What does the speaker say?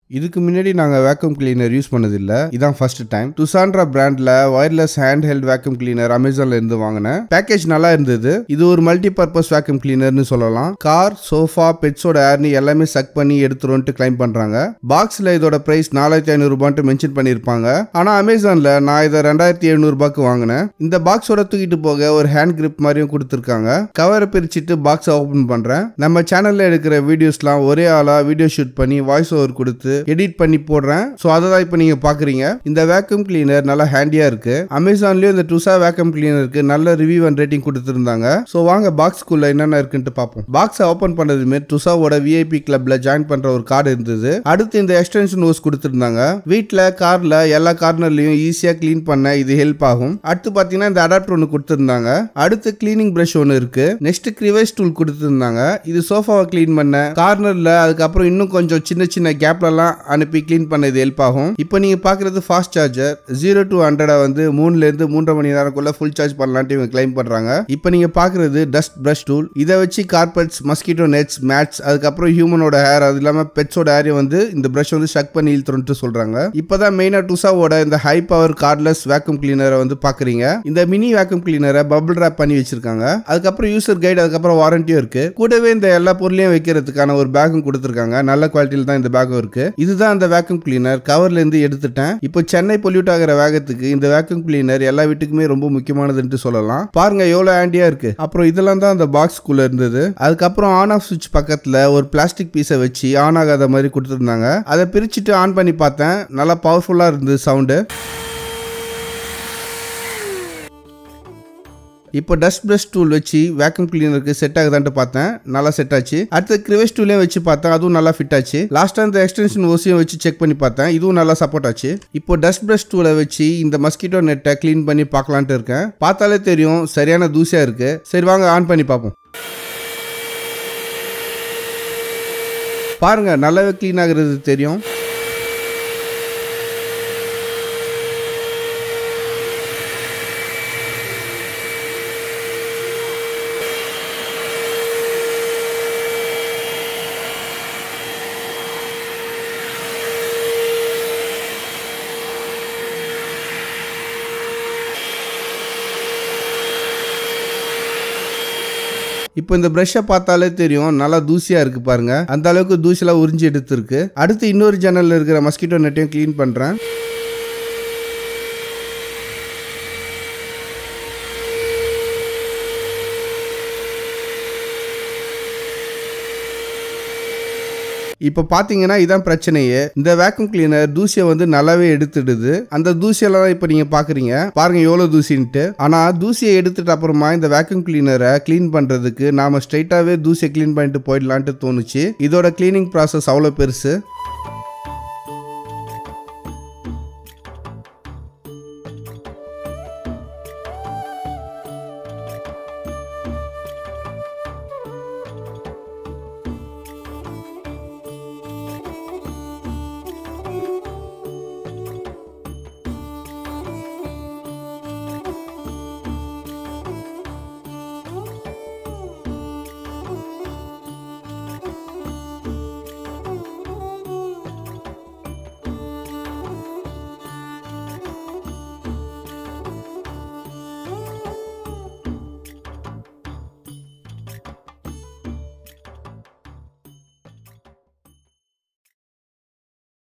இதுக்கு முன்னாடி நாங்கள் வேக்யூம் கிளீனர் யூஸ் பண்ணதில்ல இதான் ஃபர்ஸ்ட் டைம் டுசாண்ட்ரா பிராண்ட்ல wireless hand held vacuum cleaner அமேசான்ல இருந்து வாங்கினேன் பேக்கேஜ் நல்லா இருந்தது இது ஒரு மல்டி பர்பஸ் வேக்யூம் கிளீனர்னு சொல்லலாம் கார் சோஃபா பெட்ஸோட ஏர்னி எல்லாமே சக் பண்ணி எடுத்துருன்ட்டு கிளைம் பண்றாங்க பாக்ஸ்ல இதோட பிரைஸ் நாலாயிரத்தி ஐநூறு ரூபான்ட்டு மென்ஷன் பண்ணியிருப்பாங்க ஆனா அமேசான்ல நான் இதை ரெண்டாயிரத்தி எழுநூறு ரூபாய்க்கு வாங்கினேன் இந்த பாக்ஸோட தூக்கிட்டு போக ஒரு ஹேண்ட் கிரிப் மாதிரியும் கொடுத்துருக்காங்க கவரை பிரிச்சுட்டு பாக்ஸை ஓபன் பண்றேன் நம்ம சேனல்ல எடுக்கிற வீடியோஸ்லாம் ஒரே ஆளா வீடியோ ஷூட் பண்ணி வாய்ஸ் ஓவர் கொடுத்து எடிட் பண்ணி போடுறேன் ஸோ அதை தான் இப்போ நீங்க பாக்குறீங்க இந்த வேக்யூம் கிளீனர் நல்லா ஹேண்டியா இருக்கு அமேசான்லயும் இந்த டுசா வேக்யூம் கிளீனருக்கு நல்ல ரிவ்யூ அண்ட் ரேட்டிங் கொடுத்துருந்தாங்க ஸோ வாங்க பாக்ஸ்க்குள்ள என்னென்ன இருக்குன்ட்டு பார்ப்போம் பாக்ஸை ஓப்பன் பண்ணதுமே டுசாவோட விஐபி கிளப்ல ஜாயின் பண்ற ஒரு கார்டு இருந்தது அடுத்து இந்த எக்ஸ்டென்ஷன் ஹோஸ் கொடுத்துருந்தாங்க வீட்டில் கார்ல எல்லா கார்னர்லயும் ஈஸியா க்ளீன் பண்ண இது ஹெல்ப் ஆகும் அடுத்து பாத்தீங்கன்னா இந்த அடாப்டர் ஒன்று கொடுத்துருந்தாங்க அடுத்து கிளீனிங் பிரஷ் ஒன்று இருக்கு நெக்ஸ்ட் கிரிவைஸ் டூல் கொடுத்துருந்தாங்க இது சோஃபாவை க்ளீன் பண்ண கார்னர்ல அதுக்கப்புறம் இன்னும் கொஞ்சம் சின்ன சின்ன கேப்லலாம் அனுப்பி க்ளீன் பண்ண இது ஹெல்ப் ஆகும் இப்போ நீங்க பாக்குறது ஃபாஸ்ட் சார்ஜர் ஜீரோ டு ஹண்ட்ரடை வந்து மூணுல இருந்து மூன்றரை மணி நேரக்குள்ள ஃபுல் சார்ஜ் பண்ணலான்ட்டு இவங்க கிளைம் பண்றாங்க இப்போ நீங்க பாக்குறது டஸ்ட் பிரஷ் டூல் இதை வச்சு கார்பெட்ஸ் மஸ்கிட்டோ நெட்ஸ் மேட்ஸ் அதுக்கப்புறம் ஹியூமனோட ஹேர் அது இல்லாம பெட்ஸோட ஹேரை வந்து இந்த பிரஷ் வந்து ஷக் பண்ணி இழுத்துருன்ட்டு சொல்றாங்க இப்பதான் மெயினா டுசாவோட இந்த ஹை பவர் கார்ட்லெஸ் வேக்யூம் கிளீனரை வந்து பாக்குறீங்க இந்த மினி வேக்யூம் கிளீனரை பபிள் ரேப் பண்ணி வச்சிருக்காங்க அதுக்கப்புறம் யூசர் கைடு அதுக்கப்புறம் வாரண்டியும் இருக்கு கூடவே இந்த எல்லா பொருளையும் வைக்கிறதுக்கான ஒரு பேக்கும் கொடுத்துருக்காங்க நல்ல குவாலிட்டியில் தான் இந்த பேக்கும் இருக்கு இதுதான் அந்த வேக்யூம் கிளீனர் கவர்ல இருந்து எடுத்துட்டேன் இப்போ சென்னை பொல்யூட் ஆகிற வேகத்துக்கு இந்த வேக்யூம் கிளீனர் எல்லா வீட்டுக்குமே ரொம்ப முக்கியமானதுன்னு சொல்லலாம் பாருங்க எவ்வளவு ஆண்டியா இருக்கு அப்புறம் இதெல்லாம் தான் அந்த பாக்ஸ்க்குள்ள இருந்தது அதுக்கப்புறம் ஆன் ஆஃப் சுவிட்ச் பக்கத்துல ஒரு பிளாஸ்டிக் பீஸை வச்சு ஆன் ஆகாத மாதிரி கொடுத்துருந்தாங்க அதை பிரிச்சுட்டு ஆன் பண்ணி பார்த்தேன் நல்லா பவர்ஃபுல்லா இருந்தது சவுண்டு இப்போ டஸ்ட் பிரஷ் டூல் வச்சு வேக்யூம் கிளீனருக்கு செட் ஆகுதான்ட்டு பார்த்தேன் நல்லா செட் ஆச்சு அடுத்து கிரிவேஸ் டூலையும் வச்சு பார்த்தேன் அதுவும் நல்லா ஃபிட் ஆச்சு லாஸ்ட்டாக இந்த எக்ஸ்டென்ஷன் ஓசியும் வச்சு செக் பண்ணி பார்த்தேன் இதுவும் நல்லா சப்போர்ட் ஆச்சு இப்போ டஸ்ட் பிரஷ் டூலை வச்சு இந்த மஸ்கிட்டோ நெட்டை க்ளீன் பண்ணி பார்க்கலான்ட்டு இருக்கேன் பார்த்தாலே தெரியும் சரியான தூசியா இருக்கு சரி வாங்க ஆன் பண்ணி பார்ப்போம் பாருங்க நல்லாவே க்ளீன் ஆகுறது தெரியும் இப்போ இந்த ப்ரஷ்ஷை பார்த்தாலே தெரியும் நல்லா தூசியா இருக்கு பாருங்க அந்த அளவுக்கு தூசிலாம் உறிஞ்சி எடுத்துருக்கு அடுத்து இன்னொரு ஜன்னல்ல இருக்கிற மஸ்கிட்டோ நெட்டையும் க்ளீன் பண்றேன் இப்போ பார்த்தீங்கன்னா இதான் பிரச்சனையே இந்த வேக்யூம் கிளீனர் தூசியை வந்து நல்லாவே எடுத்துடுது அந்த தூசியெல்லாம் இப்போ நீங்கள் பார்க்குறீங்க பாருங்க எவ்வளோ தூசின்ட்டு ஆனால் தூசியை எடுத்துட்டு அப்புறமா இந்த வேக்யூம் கிளீனரை க்ளீன் பண்ணுறதுக்கு நாம ஸ்ட்ரைட்டாகவே தூசியை க்ளீன் பண்ணிட்டு போயிடலான்ட்டு தோணுச்சு இதோட க்ளீனிங் ப்ராசஸ் அவ்வளோ பெருசு